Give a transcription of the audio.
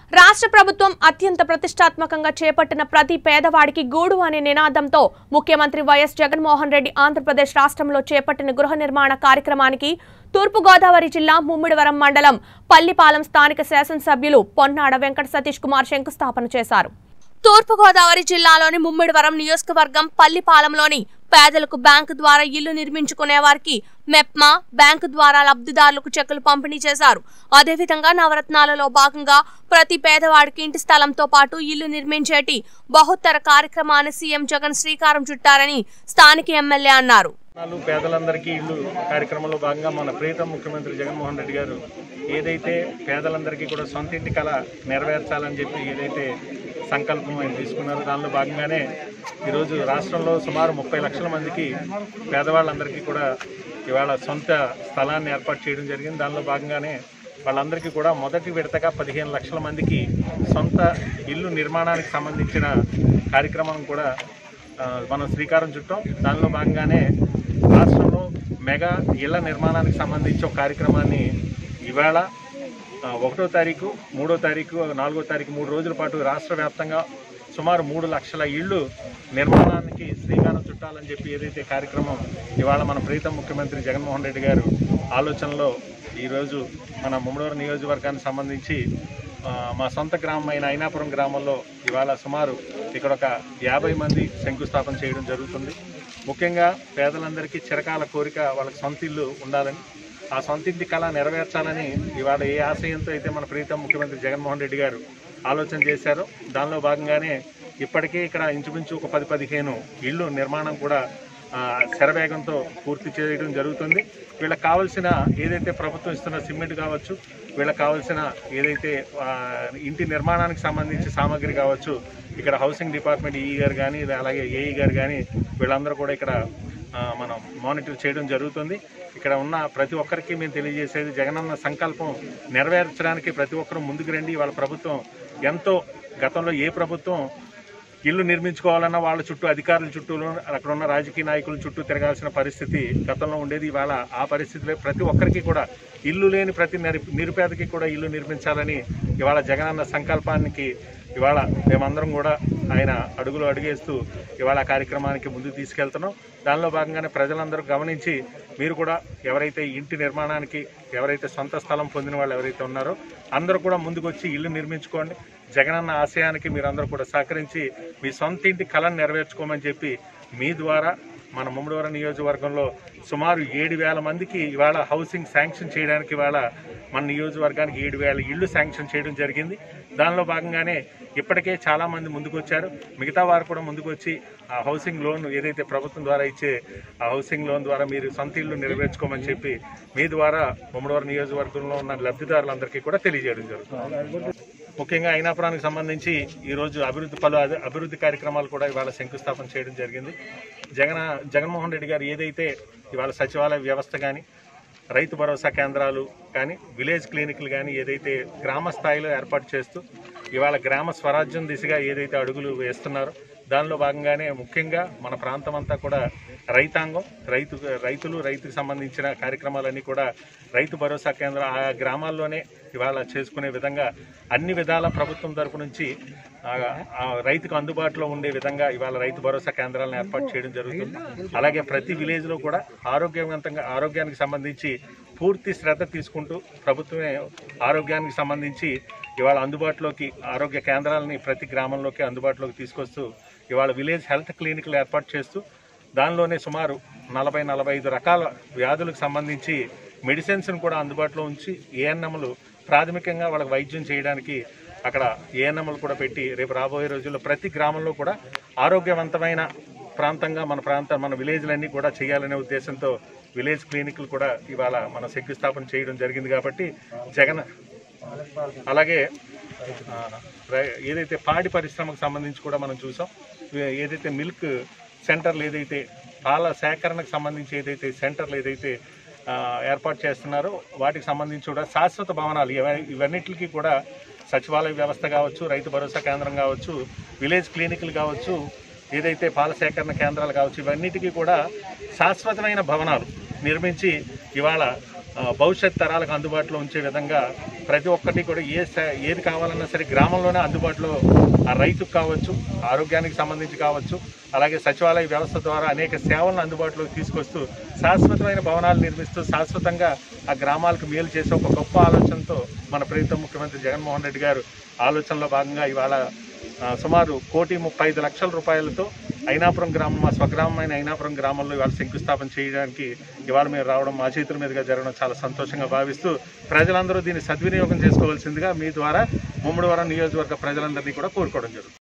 రాష్ట్ర ప్రభుత్వం అత్యంత ప్రతిష్టాత్మకంగా చేపట్టిన ప్రతి పేదవాడికి గూడు అనే నినాదంతో ముఖ్యమంత్రి వైఎస్ జగన్మోహన్ రెడ్డి ఆంధ్రప్రదేశ్ రాష్ట్రంలో చేపట్టిన గృహ నిర్మాణ కార్యక్రమానికి తూర్పుగోదావరి జిల్లా ముమ్మిడివరం మండలం పల్లిపాలెం స్థానిక శాసనసభ్యులు పొన్నాడ వెంకట సతీష్ కుమార్ శంకుస్థాపన చేశారు తూర్పుగోదావరి జిల్లాలోని ముమ్మిడివరం నియోజకవర్గం పల్లిపాలెంలోని పేదలకు బ్యాంకు ద్వారా ఇల్లు నిర్మించుకునే వారికి మెప్మా బ్యాంకు ద్వారా లబ్ధిదారులకు చెక్కులు పంపిణీ చేశారు అదేవిధంగా నవరత్నాలలో భాగంగా ప్రతి పేదవాడికి ఇంటి స్థలంతో పాటు ఇల్లు నిర్మించేటి బహుత్తర కార్యక్రమాన్ని సీఎం జగన్ శ్రీకారం చుట్టారని స్థానిక ఎమ్మెల్యే అన్నారు నాలుగు పేదలందరికీ ఇల్లు కార్యక్రమంలో భాగంగా మన ప్రీతం ముఖ్యమంత్రి జగన్మోహన్ రెడ్డి గారు ఏదైతే పేదలందరికీ కూడా సొంత ఇంటి కళ నెరవేర్చాలని చెప్పి ఏదైతే సంకల్పం ఆయన తీసుకున్నారో దానిలో భాగంగానే ఈరోజు రాష్ట్రంలో సుమారు ముప్పై లక్షల మందికి పేదవాళ్ళందరికీ కూడా ఇవాళ సొంత స్థలాన్ని ఏర్పాటు చేయడం జరిగింది దానిలో భాగంగానే వాళ్ళందరికీ కూడా మొదటి విడతగా పదిహేను లక్షల మందికి సొంత ఇల్లు నిర్మాణానికి సంబంధించిన కార్యక్రమం కూడా ఆ, మనం శ్రీకారం చుట్టాం దానిలో భాగంగానే రాష్ట్రంలో మెగా ఇళ్ల నిర్మాణానికి సంబంధించి ఒక కార్యక్రమాన్ని ఇవాళ ఆ, ఒకటో తారీఖు మూడో తారీఖు నాలుగో తారీఖు మూడు రోజుల పాటు రాష్ట్ర వ్యాప్తంగా సుమారు మూడు లక్షల ఇళ్ళు నిర్మాణానికి శ్రీకారం చుట్టాలని చెప్పి ఏదైతే కార్యక్రమం ఇవాళ మన ప్రీతం ముఖ్యమంత్రి జగన్మోహన్ రెడ్డి గారు ఆలోచనలో ఈరోజు మన ముమ్మడూరు నియోజకవర్గానికి సంబంధించి ఆ, మా సొంత గ్రామం అయిన అయినాపురం గ్రామంలో ఇవాళ సుమారు ఇక్కడ ఒక యాభై మంది శంకుస్థాపన చేయడం జరుగుతుంది ముఖ్యంగా పేదలందరికీ చిరకాల కోరిక వాళ్ళకి సొంత ఇల్లు ఉండాలని ఆ సొంత ఇంటి కళ నెరవేర్చాలని ఇవాళ ఏ ఆశయంతో అయితే మన ప్రీతం ముఖ్యమంత్రి జగన్మోహన్ రెడ్డి గారు ఆలోచన చేశారో దానిలో భాగంగానే ఇప్పటికే ఇక్కడ ఇంచుమించు ఒక పది పదిహేను ఇళ్ళు నిర్మాణం కూడా ఆ, శరవేగంతో పూర్తి చేయడం జరుగుతుంది వీళ్ళకి కావాల్సిన ఏదైతే ప్రభుత్వం ఇస్తున్న సిమెంట్ కావచ్చు వీళ్ళకి కావాల్సిన ఏదైతే ఆ, ఇంటి నిర్మాణానికి సంబంధించి సామాగ్రి కావచ్చు ఇక్కడ హౌసింగ్ డిపార్ట్మెంట్ ఈ గారు కానీ అలాగే ఏఈ గారు కానీ వీళ్ళందరూ కూడా ఇక్కడ ఆ, మనం మానిటర్ చేయడం జరుగుతుంది ఇక్కడ ఉన్న ప్రతి ఒక్కరికి మేము తెలియజేసేది జగనన్న సంకల్పం నెరవేర్చడానికి ప్రతి ఒక్కరూ ముందుకు రండి వాళ్ళ ప్రభుత్వం ఎంతో గతంలో ఏ ప్రభుత్వం ఇల్లు నిర్మించుకోవాలన్నా వాళ్ళ చుట్టూ అధికారుల చుట్టూ అక్కడ ఉన్న రాజకీయ నాయకుల చుట్టూ తిరగాల్సిన పరిస్థితి గతంలో ఉండేది ఇవాళ ఆ పరిస్థితిలో ప్రతి ఒక్కరికి కూడా ఇల్లు లేని ప్రతి నిరు నిరుపేదకి కూడా ఇల్లు నిర్మించాలని ఇవాళ జగనన్న సంకల్పానికి ఇవాళ మేమందరం కూడా ఆయన అడుగులు అడుగేస్తూ ఇవాళ ఆ కార్యక్రమానికి ముందుకు తీసుకెళ్తున్నాం దానిలో భాగంగానే ప్రజలందరూ గమనించి మీరు కూడా ఎవరైతే ఇంటి నిర్మాణానికి ఎవరైతే సొంత స్థలం పొందిన వాళ్ళు ఎవరైతే ఉన్నారో అందరూ కూడా ముందుకు వచ్చి ఇల్లు నిర్మించుకోండి జగనన్న ఆశయానికి మీరందరూ కూడా సహకరించి మీ సొంత ఇంటి కళను నెరవేర్చుకోమని చెప్పి మీ ద్వారా మన ముమ్మడివరం నియోజకవర్గంలో సుమారు ఏడు వేల మందికి ఇవాళ హౌసింగ్ శాంక్షన్ చేయడానికి ఇవాళ మన నియోజకవర్గానికి ఏడు వేల ఇళ్ళు శాంక్షన్ చేయడం జరిగింది దానిలో భాగంగానే ఇప్పటికే చాలా మంది ముందుకు వచ్చారు మిగతా వారు కూడా ముందుకు వచ్చి ఆ హౌసింగ్ లోన్ ఏదైతే ప్రభుత్వం ద్వారా ఇచ్చే ఆ హౌసింగ్ లోన్ ద్వారా మీరు సొంత ఇల్లు నెరవేర్చుకోమని చెప్పి మీ ద్వారా ముమ్మడివరం నియోజకవర్గంలో ఉన్న లబ్ధిదారులందరికీ కూడా తెలియజేయడం జరుగుతుంది ముఖ్యంగా అయినాపురానికి సంబంధించి ఈరోజు అభివృద్ధి పలు అభి- అభివృద్ధి కార్యక్రమాలు కూడా ఇవాళ శంకుస్థాపన చేయడం జరిగింది జగన్ జగన్మోహన్ రెడ్డి గారు ఏదైతే ఇవాళ సచివాలయ వ్యవస్థ కానీ రైతు భరోసా కేంద్రాలు కానీ విలేజ్ క్లినిక్లు కానీ ఏదైతే గ్రామ స్థాయిలో ఏర్పాటు చేస్తూ ఇవాళ గ్రామ స్వరాజ్యం దిశగా ఏదైతే అడుగులు వేస్తున్నారో దానిలో భాగంగానే ముఖ్యంగా మన ప్రాంతం అంతా కూడా రైతాంగం రైతు రైతులు రైతుకు సంబంధించిన కార్యక్రమాలన్నీ కూడా రైతు భరోసా కేంద్రం ఆ గ్రామాల్లోనే ఇవాళ చేసుకునే విధంగా అన్ని విధాల ప్రభుత్వం తరపు నుంచి ఆ- ఆ రైతుకు అందుబాటులో ఉండే విధంగా ఇవాళ రైతు భరోసా కేంద్రాలను ఏర్పాటు చేయడం జరుగుతుంది అలాగే ప్రతి విలేజ్లో కూడా ఆరోగ్యవంతంగా ఆరోగ్యానికి సంబంధించి పూర్తి శ్రద్ధ తీసుకుంటూ ప్రభుత్వమే ఆరోగ్యానికి సంబంధించి ఇవాళ అందుబాటులోకి ఆరోగ్య కేంద్రాలని ప్రతి గ్రామంలోకి అందుబాటులోకి తీసుకొస్తూ ఇవాళ విలేజ్ హెల్త్ క్లినిక్లు ఏర్పాటు చేస్తూ దానిలోనే సుమారు నలభై నలభై ఐదు రకాల వ్యాధులకు సంబంధించి మెడిసిన్స్ను కూడా అందుబాటులో ఉంచి ఏఎన్ఎంలు ప్రాథమికంగా వాళ్ళకి వైద్యం చేయడానికి అక్కడ ఏఎన్ఎంలు కూడా పెట్టి రేపు రాబోయే రోజుల్లో ప్రతి గ్రామంలో కూడా ఆరోగ్యవంతమైన ప్రాంతంగా మన ప్రాంతం మన విలేజ్లన్నీ కూడా చేయాలనే ఉద్దేశంతో విలేజ్ క్లినిక్లు కూడా ఇవాళ మన శంకుస్థాపన చేయడం జరిగింది కాబట్టి జగన్ అలాగే ఆ, రై- ఏదైతే పాడి పరిశ్రమకు సంబంధించి కూడా మనం చూసాం ఏ- ఏదైతే మిల్క్ సెంటర్లు ఏదైతే పాల సేకరణకు సంబంధించి ఏదైతే సెంటర్లు ఏదైతే ఆ, ఏర్పాటు చేస్తున్నారో వాటికి సంబంధించి కూడా శాశ్వత భవనాలు ఇవ- ఇవన్నిటికీ కూడా సచివాలయ వ్యవస్థ కావచ్చు రైతు భరోసా కేంద్రం కావచ్చు విలేజ్ క్లినిక్లు కావచ్చు ఏదైతే పాల సేకరణ కేంద్రాలు కావచ్చు ఇవన్నిటికీ కూడా శాశ్వతమైన భవనాలు నిర్మించి ఇవాళ ఆ, భవిష్యత్ తరాలకు అందుబాటులో ఉంచే విధంగా ప్రతి ఒక్కటి కూడా ఏ స- ఏది కావాలన్నా సరే గ్రామంలోనే అందుబాటులో ఆ రైతుకు కావచ్చు ఆరోగ్యానికి సంబంధించి కావచ్చు అలాగే సచివాలయ వ్యవస్థ ద్వారా అనేక సేవలను అందుబాటులోకి తీసుకొస్తూ శాశ్వతమైన భవనాలు నిర్మిస్తూ శాశ్వతంగా ఆ గ్రామాలకు మేలు చేసే ఒక గొప్ప ఆలోచనతో మన ప్రీతం ముఖ్యమంత్రి జగన్మోహన్ రెడ్డి గారు ఆలోచనలో భాగంగా ఇవాళ ఆ, సుమారు కోటి ముప్పై ఐదు లక్షల రూపాయలతో అయినాపురం గ్రామం మా స్వగ్రామమైన అయినాపురం గ్రామంలో ఇవాళ శంకుస్థాపన చేయడానికి ఇవాళ మీరు రావడం మా చేతుల మీదుగా జరగడం చాలా సంతోషంగా భావిస్తూ ప్రజలందరూ దీన్ని సద్వినియోగం చేసుకోవాల్సిందిగా మీ ద్వారా ముమ్మడివరం నియోజకవర్గ ప్రజలందరినీ కూడా కోరుకోవడం జరుగుతుంది